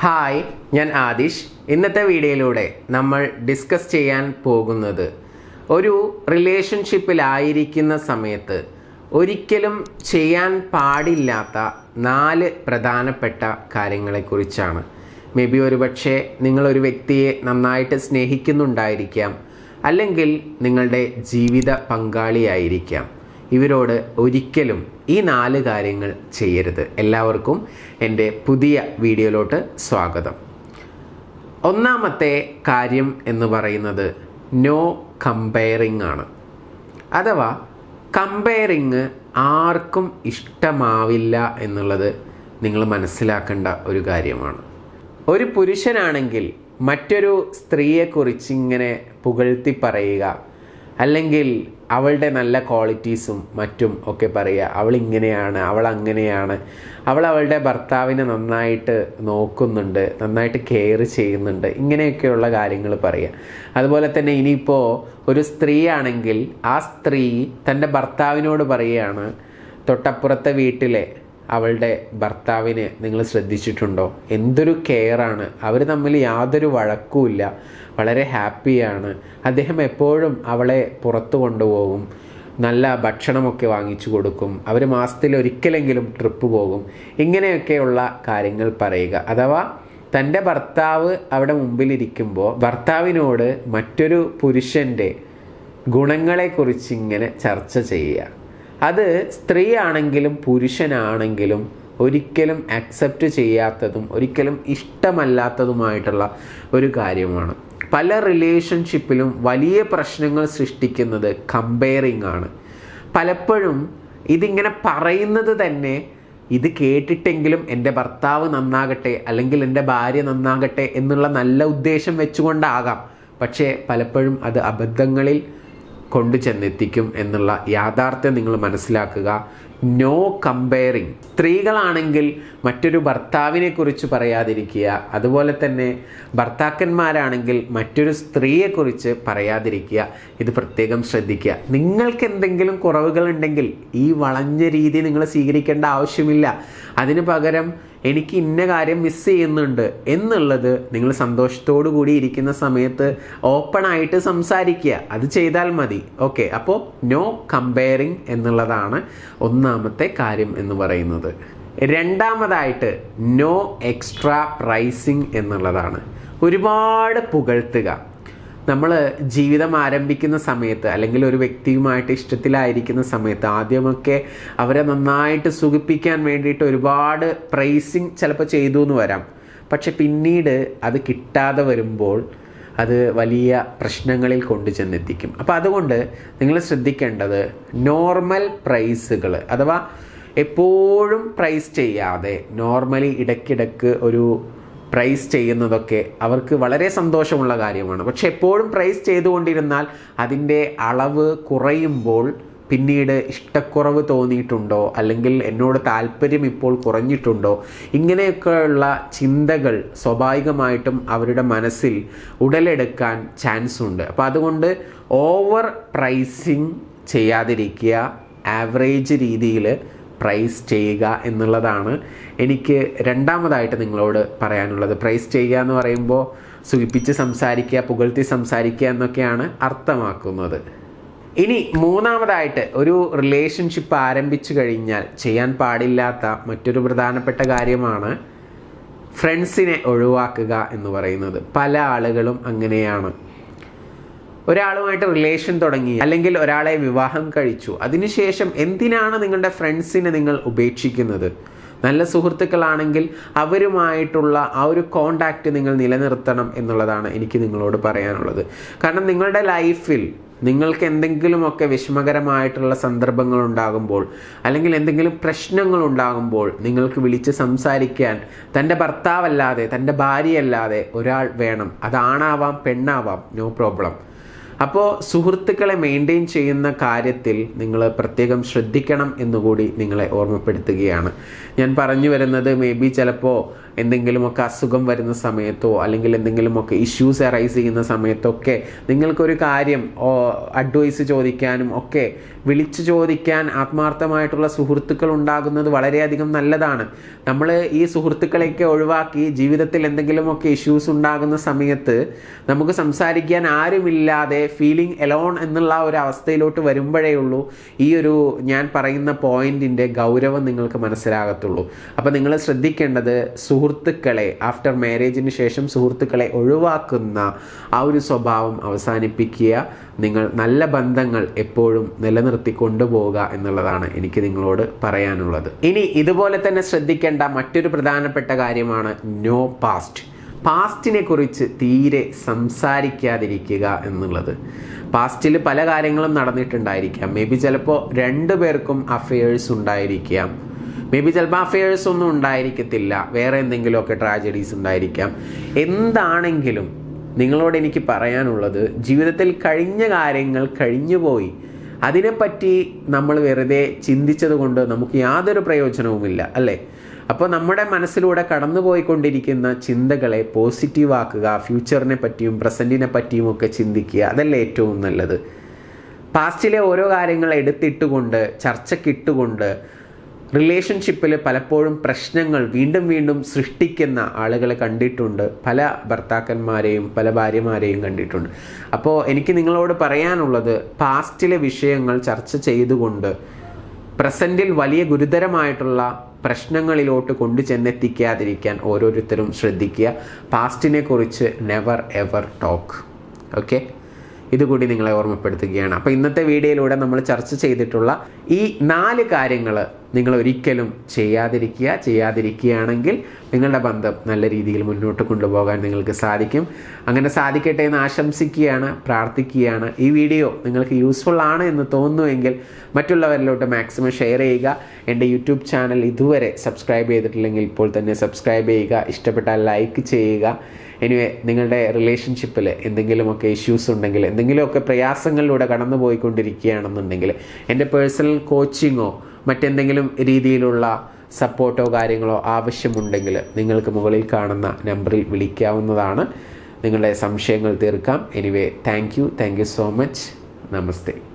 hi ഞാൻ ആദിഷ് ഇന്നത്തെ വീഡിയോയിലൂടെ നമ്മൾ ഡിസ്കസ് ചെയ്യാൻ പോകുന്നത് ഒരു റിലേഷൻഷിപ്പിലായിരിക്കുന്ന സമയത്ത് ഒരിക്കലും ചെയ്യാൻ പാടില്ലാത്ത നാല് പ്രധാനപ്പെട്ട കാര്യങ്ങളെക്കുറിച്ചാണ് മേ ബി ഒരു പക്ഷേ നിങ്ങളൊരു വ്യക്തിയെ നന്നായിട്ട് സ്നേഹിക്കുന്നുണ്ടായിരിക്കാം അല്ലെങ്കിൽ നിങ്ങളുടെ ജീവിത പങ്കാളിയായിരിക്കാം ഇവരോട് ഒരിക്കലും ഈ നാല് കാര്യങ്ങൾ ചെയ്യരുത് എല്ലാവർക്കും എൻ്റെ പുതിയ വീഡിയോയിലോട്ട് സ്വാഗതം ഒന്നാമത്തെ കാര്യം എന്ന് പറയുന്നത് നോ കമ്പയറിംഗ് ആണ് അഥവാ കമ്പയറിങ് ആർക്കും ഇഷ്ടമാവില്ല എന്നുള്ളത് നിങ്ങൾ മനസ്സിലാക്കേണ്ട ഒരു കാര്യമാണ് ഒരു പുരുഷനാണെങ്കിൽ മറ്റൊരു സ്ത്രീയെക്കുറിച്ച് ഇങ്ങനെ പുകഴ്ത്തി പറയുക അല്ലെങ്കിൽ അവളുടെ നല്ല ക്വാളിറ്റീസും മറ്റും ഒക്കെ പറയുക അവൾ ഇങ്ങനെയാണ് അവൾ അങ്ങനെയാണ് അവൾ അവളുടെ ഭർത്താവിനെ നന്നായിട്ട് നോക്കുന്നുണ്ട് നന്നായിട്ട് കെയർ ചെയ്യുന്നുണ്ട് ഇങ്ങനെയൊക്കെയുള്ള കാര്യങ്ങൾ പറയുക അതുപോലെ തന്നെ ഇനിയിപ്പോൾ ഒരു സ്ത്രീ ആണെങ്കിൽ ആ സ്ത്രീ തൻ്റെ ഭർത്താവിനോട് പറയുകയാണ് തൊട്ടപ്പുറത്തെ വീട്ടിലെ അവളുടെ ഭർത്താവിനെ നിങ്ങൾ ശ്രദ്ധിച്ചിട്ടുണ്ടോ എന്തൊരു കെയറാണ് അവർ തമ്മിൽ യാതൊരു വഴക്കുമില്ല വളരെ ഹാപ്പിയാണ് അദ്ദേഹം എപ്പോഴും അവളെ പുറത്തു കൊണ്ടുപോകും നല്ല ഭക്ഷണമൊക്കെ വാങ്ങിച്ചു കൊടുക്കും അവർ മാസത്തിൽ ഒരിക്കലെങ്കിലും ട്രിപ്പ് പോകും ഇങ്ങനെയൊക്കെയുള്ള കാര്യങ്ങൾ പറയുക അഥവാ തൻ്റെ ഭർത്താവ് അവിടെ മുമ്പിലിരിക്കുമ്പോൾ ഭർത്താവിനോട് മറ്റൊരു പുരുഷൻ്റെ ഗുണങ്ങളെക്കുറിച്ച് ഇങ്ങനെ ചർച്ച ചെയ്യുക അത് സ്ത്രീ ആണെങ്കിലും പുരുഷനാണെങ്കിലും ഒരിക്കലും അക്സെപ്റ്റ് ചെയ്യാത്തതും ഒരിക്കലും ഇഷ്ടമല്ലാത്തതുമായിട്ടുള്ള ഒരു കാര്യമാണ് പല റിലേഷൻഷിപ്പിലും വലിയ പ്രശ്നങ്ങൾ സൃഷ്ടിക്കുന്നത് കമ്പയറിംഗ് ആണ് പലപ്പോഴും ഇതിങ്ങനെ പറയുന്നത് തന്നെ ഇത് കേട്ടിട്ടെങ്കിലും എൻ്റെ ഭർത്താവ് നന്നാകട്ടെ അല്ലെങ്കിൽ എൻ്റെ ഭാര്യ നന്നാകട്ടെ എന്നുള്ള നല്ല ഉദ്ദേശം വെച്ചുകൊണ്ടാകാം പക്ഷേ പലപ്പോഴും അത് അബദ്ധങ്ങളിൽ കൊണ്ടു ചെന്നെത്തിക്കും എന്നുള്ള യാഥാർത്ഥ്യം നിങ്ങൾ മനസ്സിലാക്കുക നോ കമ്പയറിങ് സ്ത്രീകളാണെങ്കിൽ മറ്റൊരു ഭർത്താവിനെ കുറിച്ച് പറയാതിരിക്കുക അതുപോലെ തന്നെ ഭർത്താക്കന്മാരാണെങ്കിൽ മറ്റൊരു സ്ത്രീയെക്കുറിച്ച് പറയാതിരിക്കുക ഇത് പ്രത്യേകം ശ്രദ്ധിക്കുക നിങ്ങൾക്ക് എന്തെങ്കിലും കുറവുകൾ ഉണ്ടെങ്കിൽ ഈ വളഞ്ഞ രീതി നിങ്ങൾ സ്വീകരിക്കേണ്ട ആവശ്യമില്ല അതിന് പകരം എനിക്ക് ഇന്ന കാര്യം മിസ് ചെയ്യുന്നുണ്ട് എന്നുള്ളത് നിങ്ങൾ സന്തോഷത്തോടു കൂടി ഇരിക്കുന്ന സമയത്ത് ഓപ്പൺ ആയിട്ട് സംസാരിക്കുക അത് ചെയ്താൽ മതി ഓക്കെ അപ്പോൾ നോ കമ്പയറിങ് എന്നുള്ളതാണ് ഒന്നാമത്തെ കാര്യം എന്ന് പറയുന്നത് രണ്ടാമതായിട്ട് നോ എക്സ്ട്രാ പ്രൈസിങ് എന്നുള്ളതാണ് ഒരുപാട് പുകഴ്ത്തുക നമ്മൾ ജീവിതം ആരംഭിക്കുന്ന സമയത്ത് അല്ലെങ്കിൽ ഒരു വ്യക്തിയുമായിട്ട് ഇഷ്ടത്തിലായിരിക്കുന്ന സമയത്ത് ആദ്യമൊക്കെ അവരെ നന്നായിട്ട് സുഖിപ്പിക്കാൻ വേണ്ടിയിട്ട് ഒരുപാട് പ്രൈസിങ് ചിലപ്പോൾ ചെയ്തു എന്ന് വരാം പക്ഷെ പിന്നീട് അത് കിട്ടാതെ വരുമ്പോൾ അത് വലിയ പ്രശ്നങ്ങളിൽ കൊണ്ടു ചെന്നെത്തിക്കും അപ്പോൾ അതുകൊണ്ട് നിങ്ങൾ ശ്രദ്ധിക്കേണ്ടത് നോർമൽ പ്രൈസുകൾ അഥവാ എപ്പോഴും പ്രൈസ് ചെയ്യാതെ നോർമലി ഇടയ്ക്കിടയ്ക്ക് ഒരു പ്രൈസ് ചെയ്യുന്നതൊക്കെ അവർക്ക് വളരെ സന്തോഷമുള്ള കാര്യമാണ് പക്ഷെ എപ്പോഴും പ്രൈസ് ചെയ്തുകൊണ്ടിരുന്നാൽ അതിൻ്റെ അളവ് കുറയുമ്പോൾ പിന്നീട് ഇഷ്ടക്കുറവ് തോന്നിയിട്ടുണ്ടോ അല്ലെങ്കിൽ എന്നോട് താല്പര്യം ഇപ്പോൾ കുറഞ്ഞിട്ടുണ്ടോ ഇങ്ങനെയൊക്കെയുള്ള ചിന്തകൾ സ്വാഭാവികമായിട്ടും അവരുടെ മനസ്സിൽ ഉടലെടുക്കാൻ ചാൻസ് ഉണ്ട് അപ്പോൾ അതുകൊണ്ട് ഓവർ പ്രൈസിങ് ചെയ്യാതിരിക്കുക ആവറേജ് രീതിയിൽ പ്രൈസ് ചെയ്യുക എന്നുള്ളതാണ് എനിക്ക് രണ്ടാമതായിട്ട് നിങ്ങളോട് പറയാനുള്ളത് പ്രൈസ് ചെയ്യുക എന്ന് പറയുമ്പോൾ സുഖിപ്പിച്ച് സംസാരിക്കുക പുകഴ്ത്തി സംസാരിക്കുക എന്നൊക്കെയാണ് അർത്ഥമാക്കുന്നത് ഇനി മൂന്നാമതായിട്ട് ഒരു റിലേഷൻഷിപ്പ് ആരംഭിച്ചു കഴിഞ്ഞാൽ ചെയ്യാൻ പാടില്ലാത്ത മറ്റൊരു പ്രധാനപ്പെട്ട കാര്യമാണ് ഫ്രണ്ട്സിനെ ഒഴിവാക്കുക എന്ന് പറയുന്നത് പല ആളുകളും അങ്ങനെയാണ് ഒരാളുമായിട്ട് റിലേഷൻ തുടങ്ങി അല്ലെങ്കിൽ ഒരാളെ വിവാഹം കഴിച്ചു അതിനുശേഷം എന്തിനാണ് നിങ്ങളുടെ ഫ്രണ്ട്സിനെ നിങ്ങൾ ഉപേക്ഷിക്കുന്നത് നല്ല സുഹൃത്തുക്കളാണെങ്കിൽ അവരുമായിട്ടുള്ള ആ ഒരു കോണ്ടാക്റ്റ് നിങ്ങൾ നിലനിർത്തണം എന്നുള്ളതാണ് എനിക്ക് നിങ്ങളോട് പറയാനുള്ളത് കാരണം നിങ്ങളുടെ ലൈഫിൽ നിങ്ങൾക്ക് എന്തെങ്കിലുമൊക്കെ വിഷമകരമായിട്ടുള്ള സന്ദർഭങ്ങൾ ഉണ്ടാകുമ്പോൾ അല്ലെങ്കിൽ എന്തെങ്കിലും പ്രശ്നങ്ങൾ ഉണ്ടാകുമ്പോൾ നിങ്ങൾക്ക് വിളിച്ച് സംസാരിക്കാൻ തൻ്റെ ഭർത്താവല്ലാതെ തൻ്റെ ഭാര്യയല്ലാതെ ഒരാൾ വേണം അതാണാവാം പെണ്ണാവാം നോ പ്രോബ്ലം അപ്പോൾ സുഹൃത്തുക്കളെ മെയിൻറ്റെയിൻ ചെയ്യുന്ന കാര്യത്തിൽ നിങ്ങൾ പ്രത്യേകം ശ്രദ്ധിക്കണം എന്നുകൂടി നിങ്ങളെ ഓർമ്മപ്പെടുത്തുകയാണ് ഞാൻ പറഞ്ഞു വരുന്നത് മേ ബി ചിലപ്പോൾ എന്തെങ്കിലുമൊക്കെ അസുഖം വരുന്ന സമയത്തോ അല്ലെങ്കിൽ എന്തെങ്കിലുമൊക്കെ ഇഷ്യൂസ് അറൈസ് ചെയ്യുന്ന സമയത്തൊക്കെ നിങ്ങൾക്കൊരു കാര്യം അഡ്വൈസ് ചോദിക്കാനും ഒക്കെ വിളിച്ചു ചോദിക്കാൻ ആത്മാർത്ഥമായിട്ടുള്ള സുഹൃത്തുക്കൾ ഉണ്ടാകുന്നത് വളരെയധികം നല്ലതാണ് നമ്മൾ ഈ സുഹൃത്തുക്കളെയൊക്കെ ഒഴിവാക്കി ജീവിതത്തിൽ എന്തെങ്കിലുമൊക്കെ ഇഷ്യൂസ് ഉണ്ടാകുന്ന സമയത്ത് നമുക്ക് സംസാരിക്കാൻ ആരുമില്ലാതെ ഫീലിംഗ് എലോൺ എന്നുള്ള ഒരു അവസ്ഥയിലോട്ട് വരുമ്പോഴേ ഉള്ളൂ ഈ ഒരു ഞാൻ പറയുന്ന പോയിന്റിൻ്റെ ഗൗരവം നിങ്ങൾക്ക് മനസ്സിലാകത്തുള്ളൂ അപ്പോൾ നിങ്ങൾ ശ്രദ്ധിക്കേണ്ടത് സുഹൃത്തുക്കളെ ആഫ്റ്റർ മാരേജിന് ശേഷം സുഹൃത്തുക്കളെ ഒഴിവാക്കുന്ന ആ ഒരു സ്വഭാവം അവസാനിപ്പിക്കുക നിങ്ങൾ നല്ല ബന്ധങ്ങൾ എപ്പോഴും നിലനിർത്തി കൊണ്ടുപോവുക എന്നുള്ളതാണ് എനിക്ക് നിങ്ങളോട് പറയാനുള്ളത് ഇനി ഇതുപോലെ തന്നെ ശ്രദ്ധിക്കേണ്ട മറ്റൊരു പ്രധാനപ്പെട്ട കാര്യമാണ് നോ പാസ്റ്റ് പാസ്റ്റിനെ കുറിച്ച് തീരെ സംസാരിക്കാതിരിക്കുക എന്നുള്ളത് പാസ്റ്റിൽ പല കാര്യങ്ങളും നടന്നിട്ടുണ്ടായിരിക്കാം മേ ബി ചിലപ്പോൾ രണ്ടു പേർക്കും അഫയേഴ്സ് ഉണ്ടായിരിക്കാം മേ ബി ചിലപ്പോൾ അഫയേഴ്സ് ഒന്നും ഉണ്ടായിരിക്കത്തില്ല വേറെ എന്തെങ്കിലുമൊക്കെ ട്രാജഡീസ് ഉണ്ടായിരിക്കാം എന്താണെങ്കിലും നിങ്ങളോട് എനിക്ക് പറയാനുള്ളത് ജീവിതത്തിൽ കഴിഞ്ഞ കാര്യങ്ങൾ കഴിഞ്ഞുപോയി അതിനെപ്പറ്റി നമ്മൾ വെറുതെ ചിന്തിച്ചത് കൊണ്ട് നമുക്ക് യാതൊരു പ്രയോജനവുമില്ല അല്ലേ അപ്പോൾ നമ്മുടെ മനസ്സിലൂടെ കടന്നുപോയിക്കൊണ്ടിരിക്കുന്ന ചിന്തകളെ പോസിറ്റീവ് ആക്കുക ഫ്യൂച്ചറിനെ പറ്റിയും പ്രസൻറ്റിനെ പറ്റിയും ഒക്കെ ചിന്തിക്കുക അതല്ലേ ഏറ്റവും നല്ലത് പാസ്റ്റിലെ ഓരോ കാര്യങ്ങൾ എടുത്തിട്ടുകൊണ്ട് ചർച്ചയ്ക്കിട്ടുകൊണ്ട് റിലേഷൻഷിപ്പിൽ പലപ്പോഴും പ്രശ്നങ്ങൾ വീണ്ടും വീണ്ടും സൃഷ്ടിക്കുന്ന ആളുകളെ കണ്ടിട്ടുണ്ട് പല ഭർത്താക്കന്മാരെയും പല ഭാര്യമാരെയും കണ്ടിട്ടുണ്ട് അപ്പോൾ എനിക്ക് നിങ്ങളോട് പറയാനുള്ളത് പാസ്റ്റിലെ വിഷയങ്ങൾ ചർച്ച ചെയ്തുകൊണ്ട് പ്രസൻറ്റിൽ വലിയ ഗുരുതരമായിട്ടുള്ള പ്രശ്നങ്ങളിലോട്ട് കൊണ്ടു ചെന്നെത്തിക്കാതിരിക്കാൻ ഓരോരുത്തരും ശ്രദ്ധിക്കുക പാസ്റ്റിനെ കുറിച്ച് നെവർ എവർ ടോക്ക് ഓക്കെ ഇതുകൂടി നിങ്ങളെ ഓർമ്മപ്പെടുത്തുകയാണ് അപ്പോൾ ഇന്നത്തെ വീഡിയോയിലൂടെ നമ്മൾ ചർച്ച ചെയ്തിട്ടുള്ള ഈ നാല് കാര്യങ്ങൾ നിങ്ങൾ ഒരിക്കലും ചെയ്യാതിരിക്കുക ചെയ്യാതിരിക്കുകയാണെങ്കിൽ നിങ്ങളുടെ ബന്ധം നല്ല രീതിയിൽ മുന്നോട്ട് കൊണ്ടുപോകാൻ നിങ്ങൾക്ക് സാധിക്കും അങ്ങനെ സാധിക്കട്ടെ എന്ന് ആശംസിക്കുകയാണ് പ്രാർത്ഥിക്കുകയാണ് ഈ വീഡിയോ നിങ്ങൾക്ക് യൂസ്ഫുൾ ആണ് എന്ന് തോന്നുന്നുവെങ്കിൽ മറ്റുള്ളവരിലോട്ട് മാക്സിമം ഷെയർ ചെയ്യുക എൻ്റെ യൂട്യൂബ് ചാനൽ ഇതുവരെ സബ്സ്ക്രൈബ് ചെയ്തിട്ടില്ലെങ്കിൽ ഇപ്പോൾ തന്നെ സബ്സ്ക്രൈബ് ചെയ്യുക ഇഷ്ടപ്പെട്ടാൽ ലൈക്ക് ചെയ്യുക എനിവേ നിങ്ങളുടെ റിലേഷൻഷിപ്പിൽ എന്തെങ്കിലുമൊക്കെ ഇഷ്യൂസ് ഉണ്ടെങ്കിൽ എന്തെങ്കിലുമൊക്കെ പ്രയാസങ്ങളിലൂടെ കടന്നു പോയിക്കൊണ്ടിരിക്കുകയാണെന്നുണ്ടെങ്കിൽ എൻ്റെ പേഴ്സണൽ കോച്ചിങ്ങോ മറ്റെന്തെങ്കിലും രീതിയിലുള്ള സപ്പോർട്ടോ കാര്യങ്ങളോ ആവശ്യമുണ്ടെങ്കിൽ നിങ്ങൾക്ക് മുകളിൽ കാണുന്ന നമ്പറിൽ വിളിക്കാവുന്നതാണ് നിങ്ങളുടെ സംശയങ്ങൾ തീർക്കാം anyway thank you thank you so much namaste